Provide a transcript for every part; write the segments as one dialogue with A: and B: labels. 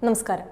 A: നമസ്കാരം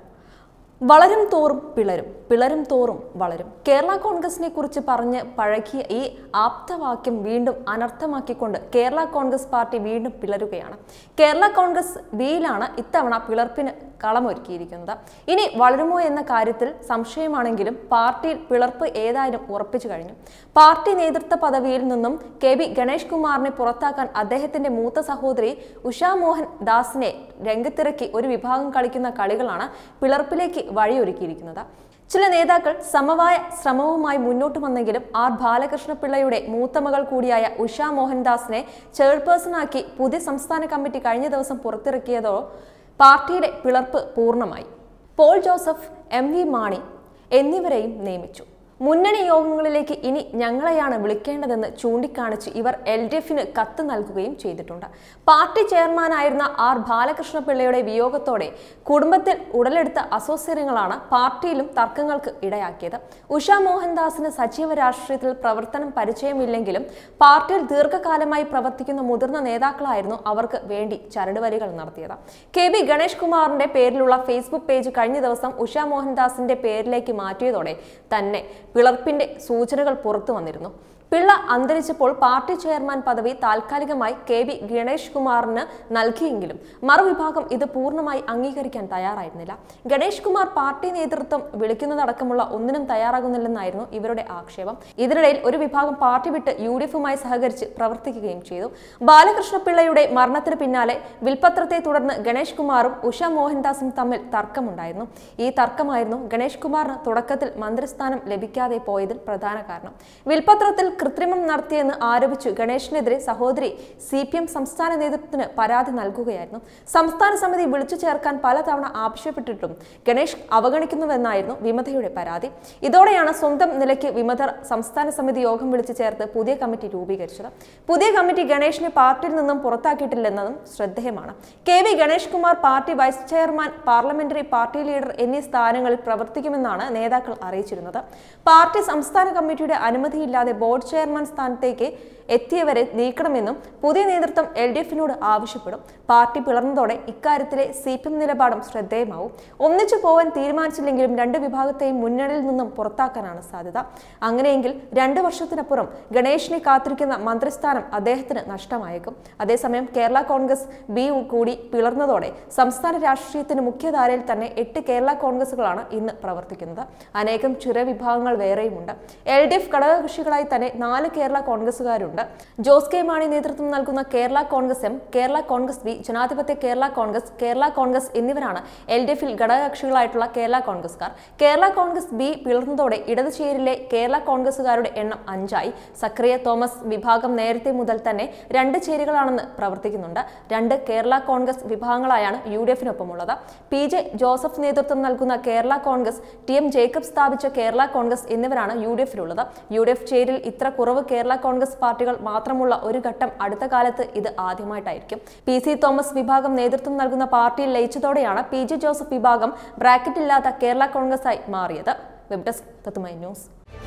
A: വളരും തോറും പിളരും പിളരും തോറും വളരും കേരള കോൺഗ്രസിനെ കുറിച്ച് പറഞ്ഞ് പഴകിയ ഈ ആപ്തവാക്യം വീണ്ടും അനർത്ഥമാക്കിക്കൊണ്ട് കേരള കോൺഗ്രസ് പാർട്ടി വീണ്ടും പിളരുകയാണ് കേരള കോൺഗ്രസ് ബിയിലാണ് ഇത്തവണ പിളർപ്പിന് കളമൊരുക്കിയിരിക്കുന്നത് ഇനി വളരുമോ എന്ന കാര്യത്തിൽ സംശയമാണെങ്കിലും പാർട്ടിയിൽ പിളർപ്പ് ഏതായാലും ഉറപ്പിച്ചു കഴിഞ്ഞു പാർട്ടി നേതൃത്വ പദവിയിൽ നിന്നും കെ ബി ഗണേഷ് കുമാറിനെ പുറത്താക്കാൻ അദ്ദേഹത്തിന്റെ മൂത്ത സഹോദരി ഉഷാ മോഹൻ ദാസിനെ രംഗത്തിറക്കി ഒരു വിഭാഗം കളിക്കുന്ന കളികളാണ് പിളർപ്പിലേക്ക് വഴിയൊരുക്കിയിരിക്കുന്നത് ചില നേതാക്കൾ സമവായ ശ്രമവുമായി മുന്നോട്ട് വന്നെങ്കിലും ആർ ബാലകൃഷ്ണ പിള്ളയുടെ മൂത്ത മകൾ കൂടിയായ ഉഷാ മോഹൻദാസിനെ ചെയർപേഴ്സണാക്കി പുതിയ സംസ്ഥാന കമ്മിറ്റി കഴിഞ്ഞ ദിവസം പുറത്തിറക്കിയതോ പാർട്ടിയുടെ പിളർപ്പ് പൂർണ്ണമായി പോൾ ജോസഫ് എം വി മാണി എന്നിവരെയും നിയമിച്ചു മുന്നണി യോഗങ്ങളിലേക്ക് ഇനി ഞങ്ങളെയാണ് വിളിക്കേണ്ടതെന്ന് ചൂണ്ടിക്കാണിച്ച് ഇവർ എൽ ഡി എഫിന് കത്ത് നൽകുകയും ചെയ്തിട്ടുണ്ട് പാർട്ടി ചെയർമാനായിരുന്ന ആർ ബാലകൃഷ്ണപിള്ളയുടെ വിയോഗത്തോടെ കുടുംബത്തിൽ ഉടലെടുത്ത അസ്വാസ്ഥ്യങ്ങളാണ് പാർട്ടിയിലും തർക്കങ്ങൾക്ക് ഇടയാക്കിയത് ഉഷ മോഹൻദാസിന് സജീവ രാഷ്ട്രീയത്തിൽ പ്രവർത്തനം പരിചയമില്ലെങ്കിലും പാർട്ടിയിൽ ദീർഘകാലമായി പ്രവർത്തിക്കുന്ന മുതിർന്ന നേതാക്കളായിരുന്നു അവർക്ക് വേണ്ടി ചരടുവലികൾ നടത്തിയത് കെ ബി ഗണേഷ് കുമാറിന്റെ പേരിലുള്ള ഫേസ്ബുക്ക് പേജ് കഴിഞ്ഞ ദിവസം ഉഷ മോഹൻദാസിന്റെ പേരിലേക്ക് മാറ്റിയതോടെ തന്നെ പിളർപ്പിന്റെ സൂചനകൾ പുറത്തു വന്നിരുന്നു പിള്ള അന്തരിച്ചപ്പോൾ പാർട്ടി ചെയർമാൻ പദവി താൽക്കാലികമായി കെ ബി ഗണേഷ് കുമാറിന് നൽകിയെങ്കിലും മറുവിഭാഗം ഇത് പൂർണ്ണമായി അംഗീകരിക്കാൻ തയ്യാറായിരുന്നില്ല ഗണേഷ് കുമാർ പാർട്ടി നേതൃത്വം വിളിക്കുന്നതടക്കമുള്ള ഒന്നിനും തയ്യാറാകുന്നില്ലെന്നായിരുന്നു ഇവരുടെ ആക്ഷേപം ഇതിനിടയിൽ ഒരു വിഭാഗം പാർട്ടി വിട്ട് യു ഡി എഫുമായി സഹകരിച്ച് പ്രവർത്തിക്കുകയും ചെയ്തു ബാലകൃഷ്ണ പിള്ളയുടെ മരണത്തിന് പിന്നാലെ വിൽപത്രത്തെ തുടർന്ന് ഗണേഷ് കുമാറും ഉഷ മോഹൻദാസും തമ്മിൽ തർക്കമുണ്ടായിരുന്നു ഈ തർക്കമായിരുന്നു ഗണേഷ് കുമാറിന് തുടക്കത്തിൽ മന്ത്രിസ്ഥാനം ലഭിക്കാതെ പോയതിൽ പ്രധാന കാരണം വിൽപത്രത്തിൽ കൃത്രിമം നടത്തിയെന്ന് ആരോപിച്ചു ഗണേഷിനെതിരെ സഹോദരി സി പി എം സംസ്ഥാന നേതൃത്വത്തിന് പരാതി നൽകുകയായിരുന്നു സംസ്ഥാന സമിതി വിളിച്ചു ചേർക്കാൻ പലതവണ ആവശ്യപ്പെട്ടിട്ടും ഗണേഷ് അവഗണിക്കുന്നുവെന്നായിരുന്നു വിമതയുടെ പരാതി ഇതോടെയാണ് സ്വന്തം നിലയ്ക്ക് വിമതർ സംസ്ഥാന സമിതി യോഗം വിളിച്ചു ചേർത്ത് പുതിയ കമ്മിറ്റി രൂപീകരിച്ചത് പുതിയ കമ്മിറ്റി ഗണേഷിനെ പാർട്ടിയിൽ നിന്നും പുറത്താക്കിയിട്ടില്ലെന്നതും ശ്രദ്ധേയമാണ് K V Ganesh Kumar party vice chairman parliamentary party leader എന്നീ സ്ഥാനങ്ങളിൽ പ്രവർത്തിക്കുമെന്നാണ് നേതാക്കൾ അറിയിച്ചിരുന്നത് പാർട്ടി സംസ്ഥാന കമ്മിറ്റിയുടെ അനുമതിയില്ലാതെ ബോർഡ് ചെയർമാൻ സ്ഥാനത്തേക്ക് എത്തിയവരെ നീക്കണമെന്നും പുതിയ നേതൃത്വം എൽ ഡി എഫിനോട് ആവശ്യപ്പെടും പാർട്ടി പിളർന്നതോടെ ഇക്കാര്യത്തിലെ സി പി എം നിലപാടും ശ്രദ്ധേയമാവും ഒന്നിച്ചു പോകാൻ തീരുമാനിച്ചില്ലെങ്കിലും രണ്ട് വിഭാഗത്തെയും മുന്നണിയിൽ നിന്നും പുറത്താക്കാനാണ് സാധ്യത അങ്ങനെയെങ്കിൽ രണ്ട് വർഷത്തിനപ്പുറം ഗണേഷിനെ കാത്തിരിക്കുന്ന മന്ത്രിസ്ഥാനം അദ്ദേഹത്തിന് നഷ്ടമായേക്കും അതേസമയം കേരള കോൺഗ്രസ് ബി കൂടി പിളർന്നതോടെ സംസ്ഥാന രാഷ്ട്രീയത്തിന് മുഖ്യധാരയിൽ തന്നെ എട്ട് കേരള കോൺഗ്രസുകളാണ് ഇന്ന് പ്രവർത്തിക്കുന്നത് അനേകം ചെറിയ വിഭാഗങ്ങൾ വേറെയുമുണ്ട് എൽ ഡി എഫ് ഘടകകക്ഷികളായി തന്നെ നാല് കേരള കോൺഗ്രസുകാരുണ്ട് ജോസ് കെ മാണി നേതൃത്വം നൽകുന്ന കേരള കോൺഗ്രസ് എം കേരള കോൺഗ്രസ് ബി ജനാധിപത്യ കേരള കോൺഗ്രസ് കേരള കോൺഗ്രസ് എന്നിവരാണ് എൽ ഡി എഫിൽ ഘടകകക്ഷികളായിട്ടുള്ള കേരള കോൺഗ്രസ്കാർ കേരള കോൺഗ്രസ് ബി പിളർന്നതോടെ ഇടതുചേരിലെ കേരള കോൺഗ്രസുകാരുടെ എണ്ണം അഞ്ചായി സക്രിയ തോമസ് വിഭാഗം നേരത്തെ മുതൽ തന്നെ രണ്ട് ചേരികളാണെന്ന് പ്രവർത്തിക്കുന്നുണ്ട് രണ്ട് കേരള കോൺഗ്രസ് വിഭാഗങ്ങളായാണ് യു ഡി എഫിനൊപ്പമുള്ളത് പി ജെ ജോസഫ് നേതൃത്വം നൽകുന്ന കേരള കോൺഗ്രസ് ടി എം ജേക്കബ് സ്ഥാപിച്ച കേരള കോൺഗ്രസ് എന്നിവരാണ് യു ഡി എഫിലുള്ളത് യു ഡി എഫ് ചേരിൽ ഇത്ര കുറവ് കേരള കോൺഗ്രസ് പാർട്ടികൾ മാത്രമുള്ള ഒരു ഘട്ടം അടുത്ത കാലത്ത് ഇത് ആദ്യമായിട്ടായിരിക്കും പി സി തോമസ് വിഭാഗം നേതൃത്വം നൽകുന്ന പാർട്ടിയിൽ ലയിച്ചതോടെയാണ് പി ജെ ജോസഫ് വിഭാഗം ബ്രാക്കറ്റില്ലാത്ത കേരള കോൺഗ്രസായി മാറിയത് വെബ് ഡെസ്ക് തത്തുമൈ ന്യൂസ്